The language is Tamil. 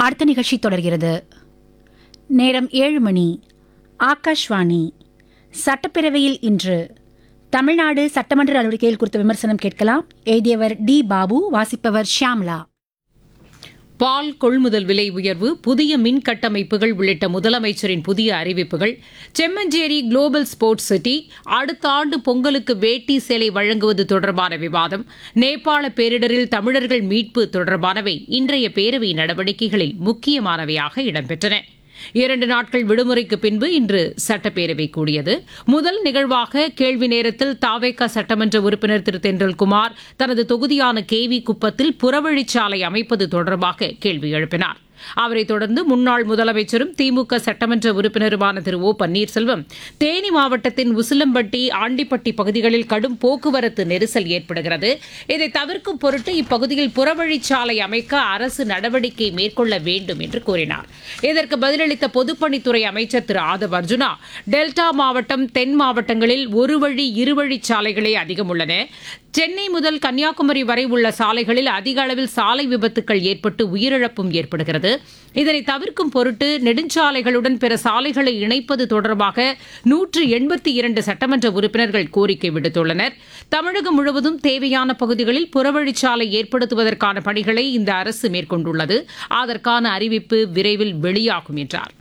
அடுத்த நிகழ்ச்சி தொடர்கிறது நேரம் ஏழு மணி ஆகாஷ்வாணி சட்டப்பேரவையில் இன்று தமிழ்நாடு சட்டமன்ற நடவடிக்கைகள் குறித்த விமர்சனம் கேட்கலாம் எழுதியவர் டி பாபு வாசிப்பவர் ஷியாம்லா பால் கொள்முதல் விலை உயர்வு புதிய மின் கட்டமைப்புகள் உள்ளிட்ட முதலமைச்சரின் புதிய அறிவிப்புகள் செம்மஞ்சேரி குளோபல் ஸ்போர்ட்ஸ் சிட்டி அடுத்த ஆண்டு பொங்கலுக்கு வேட்டி சேலை வழங்குவது தொடர்பான விவாதம் நேபாள பேரிடரில் தமிழர்கள் மீட்பு தொடர்பானவை இன்றைய பேரவை நடவடிக்கைகளில் முக்கியமானவையாக இடம்பெற்றன இரண்டு நாட்கள் விடுமுறைக்கு பின்பு இன்று சட்டப்பேரவை கூடியது முதல் நிகழ்வாக கேள்வி நேரத்தில் தாவேகா சட்டமன்ற உறுப்பினர் திரு தென்றல்குமார் தனது தொகுதியான கேவி குப்பத்தில் புறவழிச்சாலை அமைப்பது தொடர்பாக கேள்வி எழுப்பினார் அவரைத் தொடர்ந்து முன்னாள் முதலமைச்சரும் திமுக சட்டமன்ற உறுப்பினருமான திரு ஓ பன்னீர்செல்வம் தேனி மாவட்டத்தின் உசிலம்பட்டி ஆண்டிப்பட்டி பகுதிகளில் கடும் போக்குவரத்து நெரிசல் ஏற்படுகிறது இதை தவிர்க்கும் பொருட்டு இப்பகுதியில் புறவழிச்சாலை அமைக்க அரசு நடவடிக்கை மேற்கொள்ள வேண்டும் என்று கூறினார் இதற்கு பதிலளித்த பொதுப்பணித்துறை அமைச்சர் திரு ஆதவ் அர்ஜுனா டெல்டா மாவட்டம் தென் மாவட்டங்களில் ஒரு வழி இருவழி சாலைகளே அதிகம் உள்ளன சென்னை முதல் கன்னியாகுமரி வரை உள்ள சாலைகளில் அதிக அளவில் சாலை விபத்துக்கள் ஏற்பட்டு உயிரிழப்பும் ஏற்படுகிறது இதனை தவிர்க்கும் பொருட்டு நெடுஞ்சாலைகளுடன் பிற சாலைகளை இணைப்பது தொடர்பாக நூற்று எண்பத்தி இரண்டு சட்டமன்ற உறுப்பினர்கள் கோரிக்கை விடுத்துள்ளனர் தமிழகம் முழுவதும் தேவையான பகுதிகளில் புறவழிச்சாலை ஏற்படுத்துவதற்கான பணிகளை இந்த அரசு மேற்கொண்டுள்ளது அதற்கான அறிவிப்பு விரைவில் வெளியாகும் என்றார்